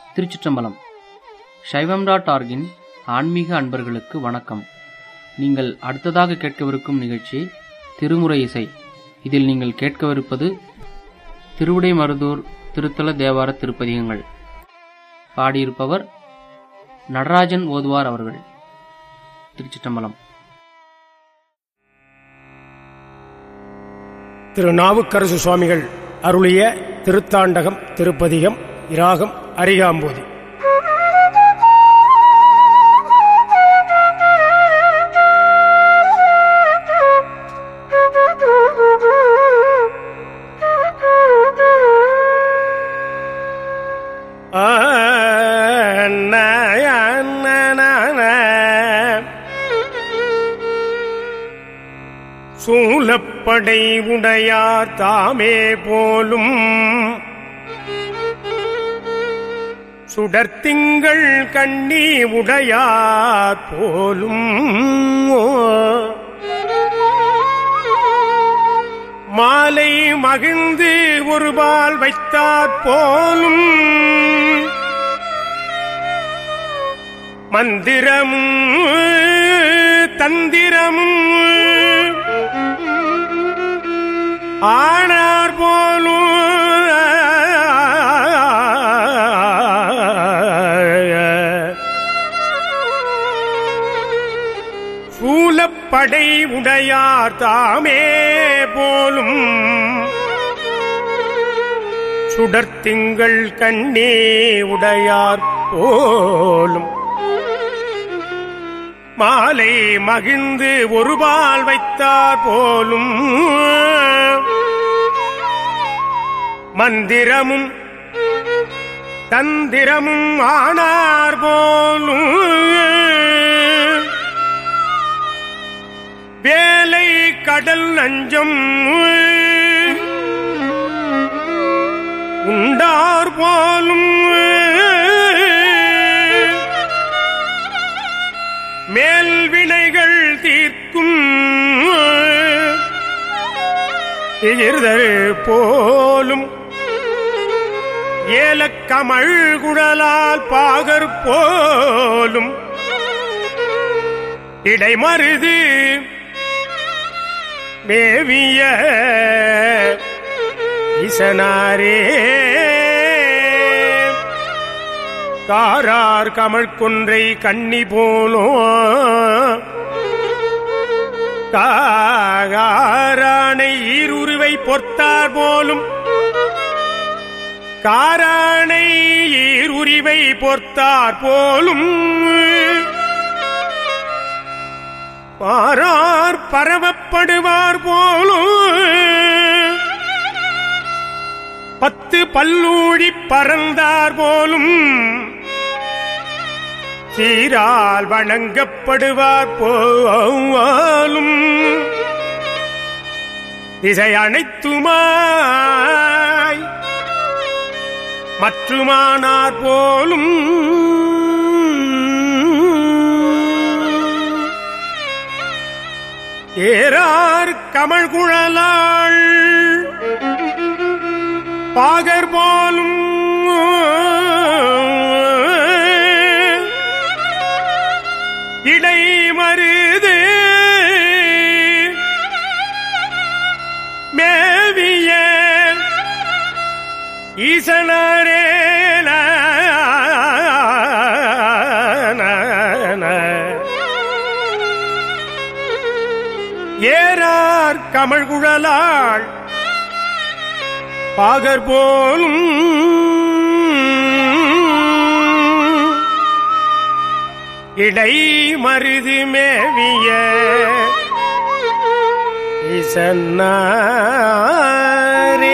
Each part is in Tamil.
திருச்சிற்றம்பலம் சைவம் டாட் ஆர்கின் ஆன்மீக அன்பர்களுக்கு வணக்கம் நீங்கள் அடுத்ததாக கேட்கவிருக்கும் நிகழ்ச்சி திருமுறை இசை இதில் நீங்கள் கேட்கவிருப்பது திருவிடை மருதூர் திருத்தல தேவார திருப்பதிகங்கள் பாடியிருப்பவர் நடராஜன் ஓதுவார் அவர்கள் திருச்சிற்றம்பலம் திரு நாவுக்கரசு சுவாமிகள் அருளிய திருத்தாண்டகம் திருப்பதிகம் இராகம் அரிகாம்போதி ஆ, ந, ந, ந, ந. சூலப்படை உடையார் தாமே போலும் சுடர்த்திங்கள் கண்ணி உடையார் போலும் மாலை மகிழ்ந்து ஒருபால் வைத்தாற் போலும் மந்திரமும் தந்திரமும் ஆனார் போலும் சூலப்படை உடையார் தாமே போலும் சுடர்த்திங்கள் கண்ணே உடையார் போலும் மாலை மகிழ்ந்து ஒருபால் வைத்தார் போலும் மந்திரமும் தந்திரமும் ஆனார் போலும் வேலை கடல் நஞ்சம் உண்டார் போலும் மேல் வினைகள் தீர்க்கும் எதிர்தல் போலும் ஏலக்கமழ் குழலால் பாகர் போலும் இடைமருது மேவிய இசனாரே காரார் கமழ் கொன்றை கண்ணி போலோ காரானை ஈருருவை பொர்த்தார் போலும் காரானை ஈருரிவை பொர்த்தார் போலும் பாரார் பரவப்படுவார் போலும் பத்து பல்லூழி பறந்தார் போலும் சீரால் வணங்கப்படுவார் போலும் திசை அனைத்துமாய் மற்றுமானார் போலும் ஏறார் கமழ் குழலாள் பாகர் போலும் இடை மருது மேவிய ஈசனரே ஏறார் கமழ்குழலாள் பாகர் போலும் இடை மருது மேவிய இசன்னாரே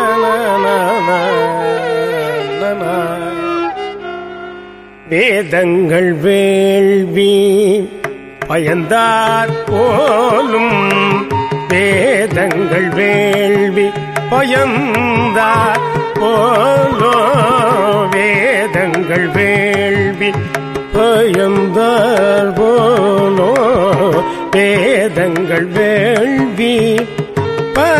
வேதங்கள் வேள்வி பயந்தார் போலும் வேதங்கள் வேள்வி பயந்தார் போலோ வேதங்கள் வேள்வி பயந்தார் போலோ வேதங்கள் வேள்வி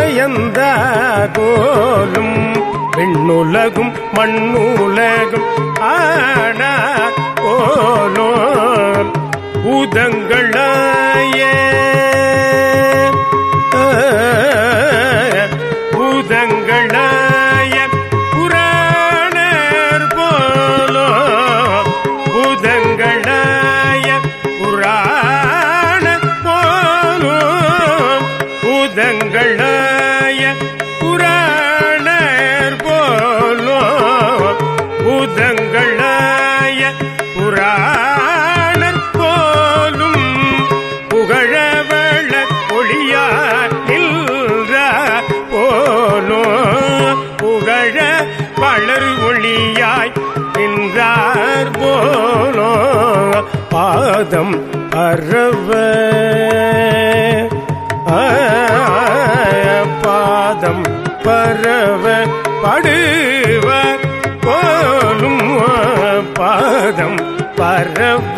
பயந்தார் போலும் விண்ணுலகும் மண்ணுலகும் ஆனார் போலோ பூதங்களாய பூதங்களாய புராணர் போலோ பூதங்களாய புராண போலோ பூதங்களாய புராணர் போலோ பூதங்களாய புராணர் போலும் புகழவள ஒளியார் நின்ற போலோ புகழ வளர் ஒளியாய் நின்றார் போலோ பாதம் பரவ ஆ, பாதம் பரவ படுவர் போலும் பாதம் பரவ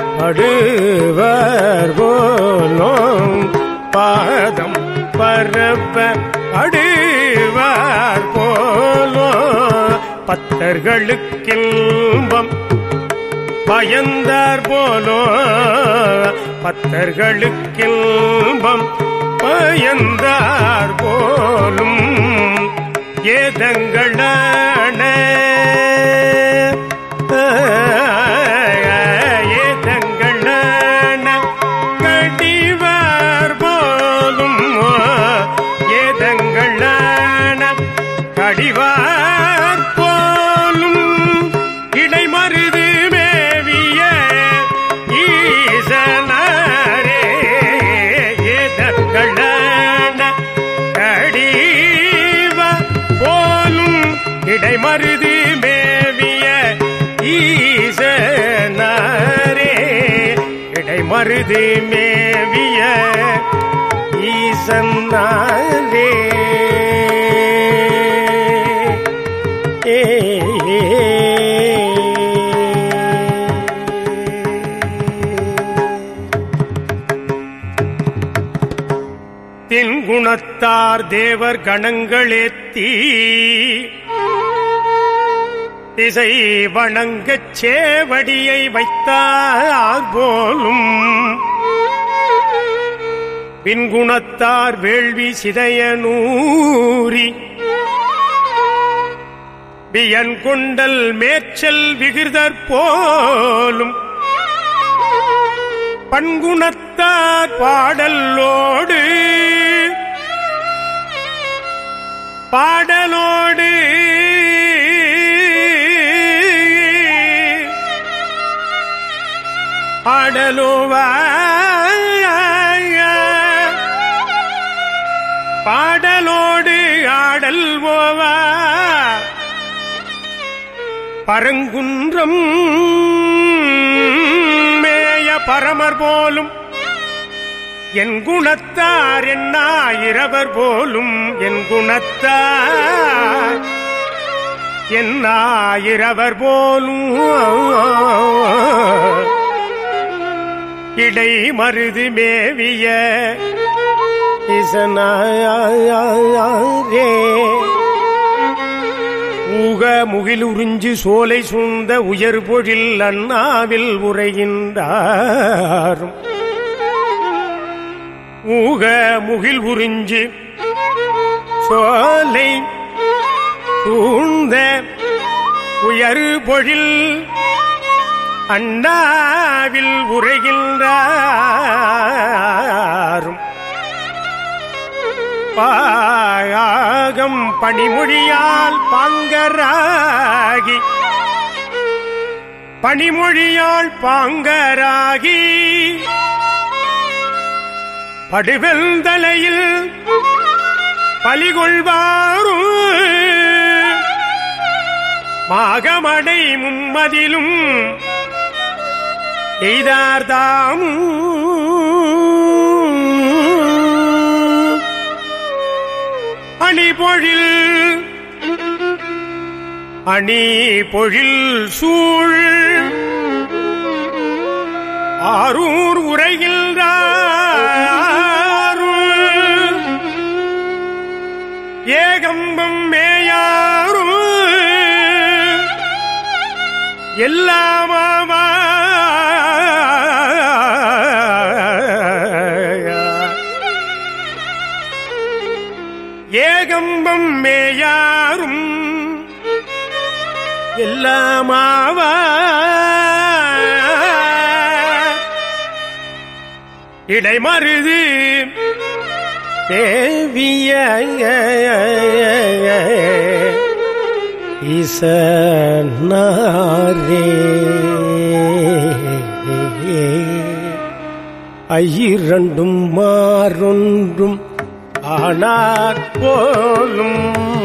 படுவர் போலும் பாதம் பரவ படுவார் போலோ பத்தர்களுக்கின்பம் பயந்தார் போலோ பத்தர்களுக்கின்பம் பயந்தார் போலும் ஏதங்களான ஏதங்களான கடிவார் போலும் ஏதங்களான கடிவார் போலும் இடைமருது மேவிய ஈசனாரே ஏதங்களான கடிவார் போலும் இடைமருது மேவிய ஈசனாரே இடைமருது மேவிய ஈசனாரே ஏ தென்குணத்தார் தேவர் கணங்களேத்தி திசை வணங்கச் சேவடியை வைத்தார் போலும் பின்குணத்தார் வேள்வி சிதையனூரி வியன் கொண்டல் மேற்சல் விகிர்தற் போலும் பண்குணத்தார் பாடலோடு பாடலோடு ஆடலோவா பாடலோடு ஆடல் போவா பரங்குன்றம் மேய பரமர் போலும் என் குணத்தார் என்னாயிரவர் போலும் என் குணத்தார் என்னாயிரவர் போலும் இடை மருது மேவிய இசனாரே ஊக முகில் உறிஞ்சு சோலை சூழ்ந்த உயர் பொழில் அண்ணாவில் உரைகின்றாரும் ஊக முகில் உறிஞ்சு சோலை சூழ்ந்த உயர் பொழில் அண்ணாவில் உரைகின்றாரும் பாயாகம் பணிமொழியால் பாங்கராகி பணிமொழியால் பாங்கராகி படுவெந்தலையில் பலிகொள்வாரும் மாகமடை மும்மதிலும் எய்தார்தாமும் அணி பொழில் அணி பொழில் சூழ் ஆரூர் உரைகின்றார் ஏகம்பம் மேயாரும் எல்லாமாமா ஏகம்பம் மேயாரும் எல்லாமாவா இடைமருது தேவிய ஈசனாரே ஐயிரண்டும் மாறொன்றும் ஆனார் போலும்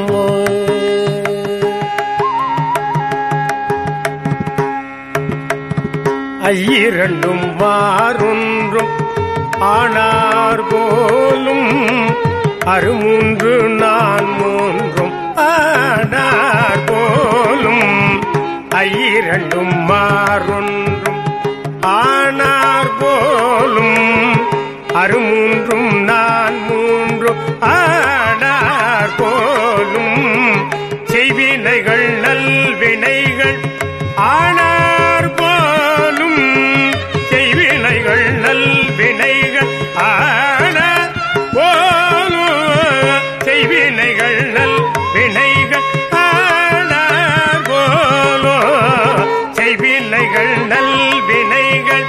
ஐயிரண்டும் மாறொன்றும் ஆனார் போலும் அருமூன்று நான் மூன்றும் ஆனார் போலும் ஐயிரண்டும் மாறொன்றும் ஆனார் போலும் அருமூன்றும் நான் மூன்றும் ஆனார் போலும் செய்வினைகள் நல்வினைகள் ஆனார் போலும் செய்வினைகள் நல்வினைகள் ஆனார் போலும் செய்வினைகள் நல்வினைகள் ஆனார் போலும் செய்வினைகள் நல்வினைகள்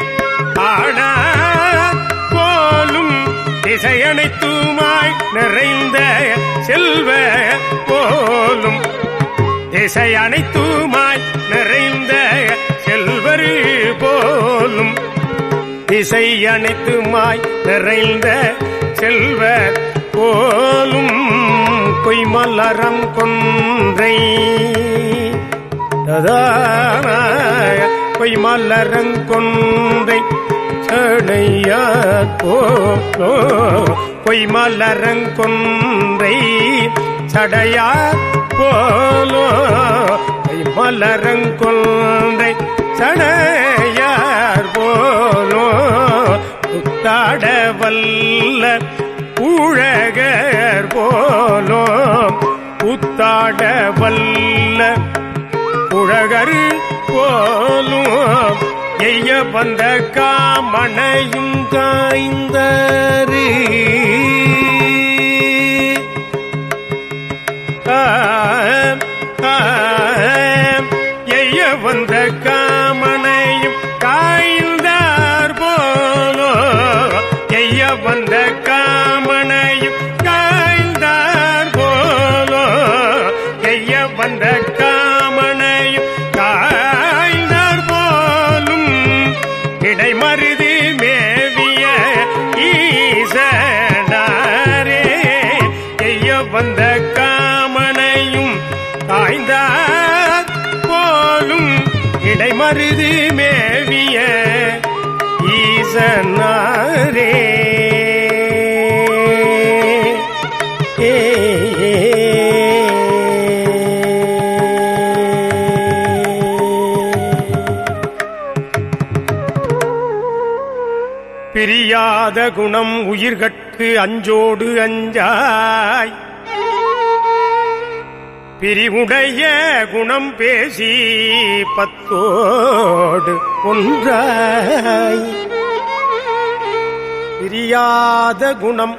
ஆனார் போலும் திசையனைத்துமாய் நிறைந்த செல்வ போலும் திசை அனைத்துமாய் நிறைந்த செல்வரு போலும் திசை அனைத்துமாய் நிறைந்த செல்வர் போலும் பொய்மலரம் கொன்றை ததானாய பொய்மலரங்கொன்றை சடையார் போலோ பொய்மலரங்கொன்றை சடையார் போலோ பொய்மலரங்கொன்றை சடையார் போலோ புத்தாட வல்ல ஊழகர் போலோ புத்தாட வல்ல உழகர் போலும் எய்ய வந்த காமனையும் காய்ந்தரு ஆம், ஆம், எய்ய வந்த காமனையும் காய்ந்தார் போலோ எய்ய வந்த காமனையும் காய்ந்தார் போலோ எய்ய வந்த காமனையும் காய்ந்தார் போலும் இடைமருது மேவிய ஈசனாரே எய்ய வந்த காமனையும் காய்ந்தார் போலும் இடைமருது மேவிய ஈசனாரே ஏ பிரியாத குணம் உயிர்கட்கு அஞ்சோடு அஞ்சாய் பிரிவுடைய குணம் பேசி பத்தோடு ஒன்றாய் பிரியாத குணம்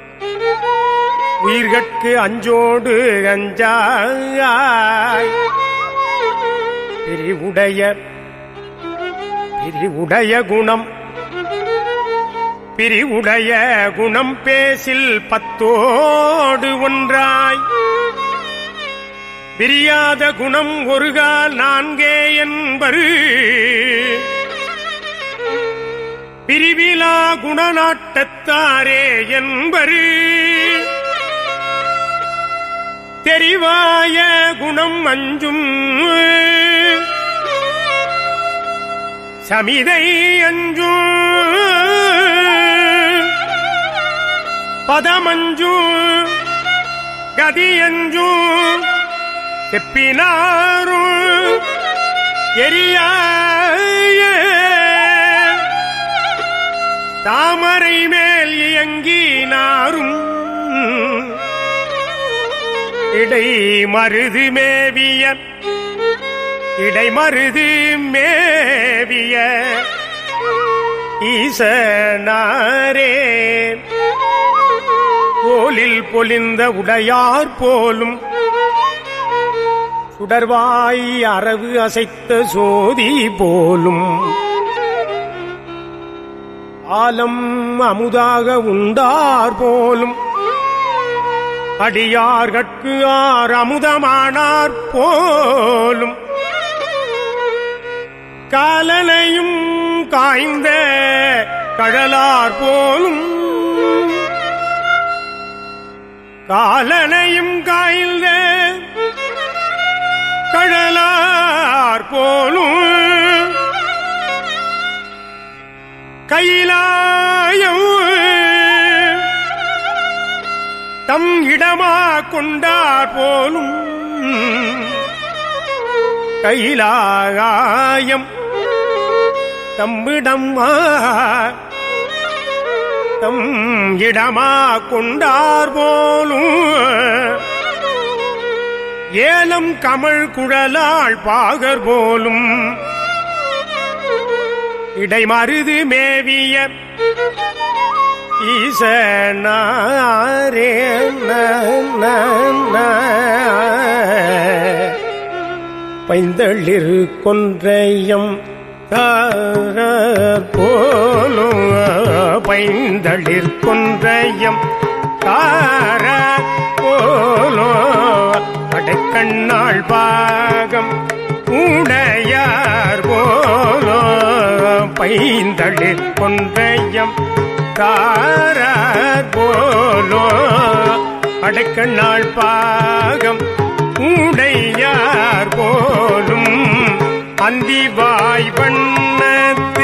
உயிர்கட்கு அஞ்சோடு அஞ்சாய் பிரிவுடைய பிரிவுடைய குணம் பிரிவுடைய குணம் பேசில் பத்தோடு ஒன்றாய் பிரியாத குணம் ஒருகால் நான்கே என்பரு பிரிவிலா குணநாட்டத்தாரே என்பரு தெரிவாய குணம் அஞ்சும் சமிதை அஞ்சும் பதமஞ்சும் கதியஞ்சும் செப்பினாரும் எரியாய தாமரை மேல் இயங்கினாரும் இடை மருது மேவிய இடைமருது மேவிய ஈசனாரே போலில் பொலிந்த உடையார் போலும் சுடர்வாய் அரவு அசைத்த சோதி போலும் ஆலம் அமுதாக உண்டார் போலும் அடியார்கட்கு ஆர் அமுதமானார் போலும் காலனையும் காய்ந்த கடலார் போலும் காலனையும் காய்ந்த கடலார் போலும் கையிலாயம் தம் இடமா கொண்டார் போலும் கையிலாயம் தம்மிடம் தம் இடமா கொண்டார் போலும் ஏலம் கமழ் குழலாள் பாகர் போலும் இடைமருது மேவிய ஈசனாரே பைந்தளிர் கொன்றையம் தாரர் போலும் பைந்தளிர் கொன்றையம் தார போலோ அடைக்கண்ணாள் பாகம் உடையார் போலோ பைந்தளிர் கொன்றையம் தாரார் போலோ அடைக்கண்ணாள் பாகம் உடையார் போலும் அந்தி வாய் வண்ணத்து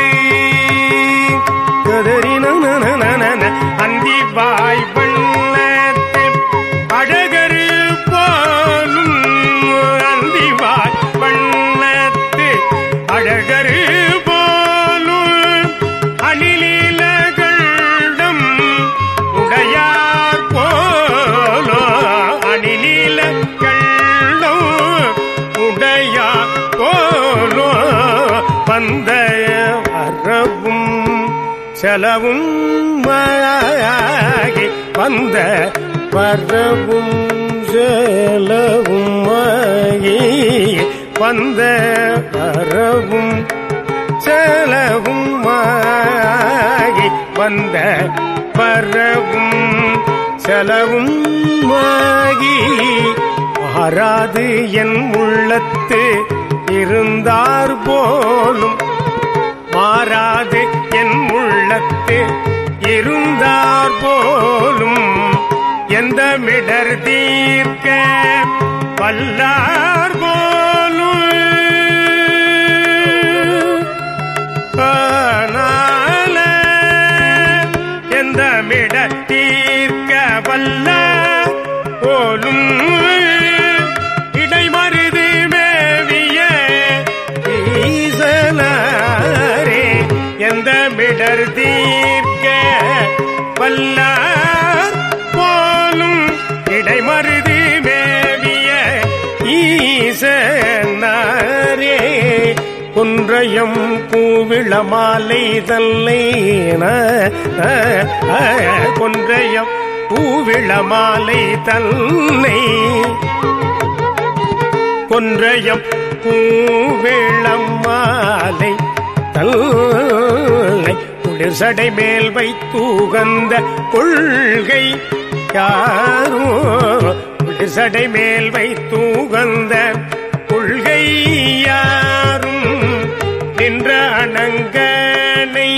அந்தி வாய் வண்ணத்து அழகரு போலும் அந்தி வாய் வண்ணத்து அழகரு போலும் அணிலீலகண்டம் உடையார் போலோ அணிலீலகண்டம் உடையார் போலோ வந்த வரவும் செலவும் ஆகி வந்த வரவும் செலவும் ஆகி வந்த வரவும் செலவும் ஆகி வந்த வரவும் செலவும் ஆகி மாறாது என் உள்ளத்து இருந்தார் போலும் மாறாது என் உள்ளத்து இருந்தார் போலும் எந்த மிடர் தீர்க்க வல்லார் போலும் ஆனால எந்த மிட தீர்க்க வல்ல போலும் இடைமருது மேவிய ஈசனாரே எந்த மிடர் தீர்க்க வல்லார் போலும் இடைமருது மேவிய ஈசனாரே குன்றையம் பூவிள மாலை தல்லை கொன்றையம் பூவிள மாலை தல்லை கொன்றையம் பூவிளம் மாலை தல்லை குளிர்சடை மேல் வைத்தூகந்த கொள்கை யாரோ குளிர்சடை மேல் வைத்தூகந்த கொள்கை யாரும் நின்ற அணங்கனை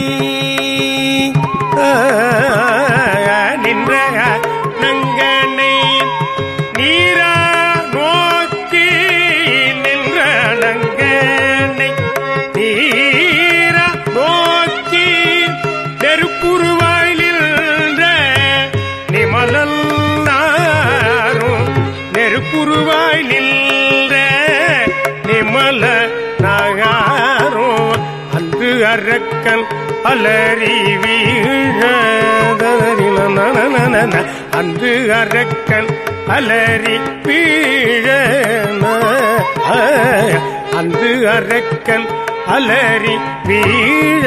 நின்ற அணங்கனை நீரா நோக்கி நின்ற அணங்கனை நீரா நோக்கி நெருப்புருவாய் நின்ற நிமலல் நாரும் நெருப்புருவாய் நின்ற நிமல நகாரோ அன்று அரக்கன் அலறி வீழதறின அன்று அரக்கன் அலறி வீழ அரக்கன் அலறி வீழ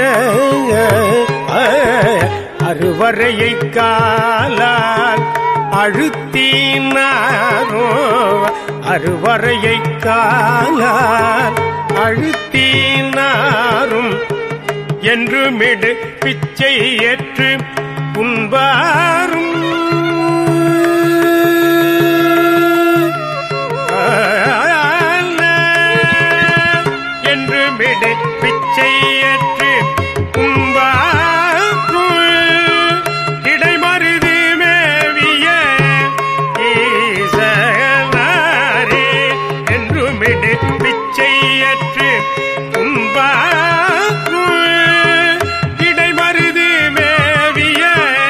அறுவரையை காலால் அழுத்தினாரோ அறுவரையை காலால் அழுத்தினாரும் என்று மிடு பிச்சை ஏற்று உண்பாரும் என்று மிடு பிச்சை ஏற்று உண்பாரும் இடைமருது மேவிய ஈசனாரே என்று மிடு பிச்சை ஏற்று உண்பாரும் இடைமருது மேவிய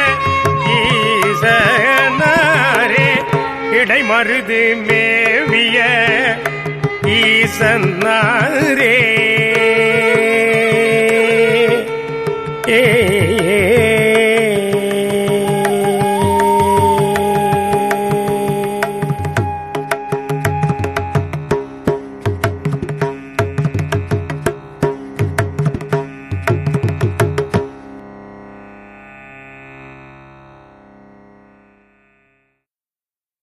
ஈசனாரே இடைமருது மேவிய ஈசனாரே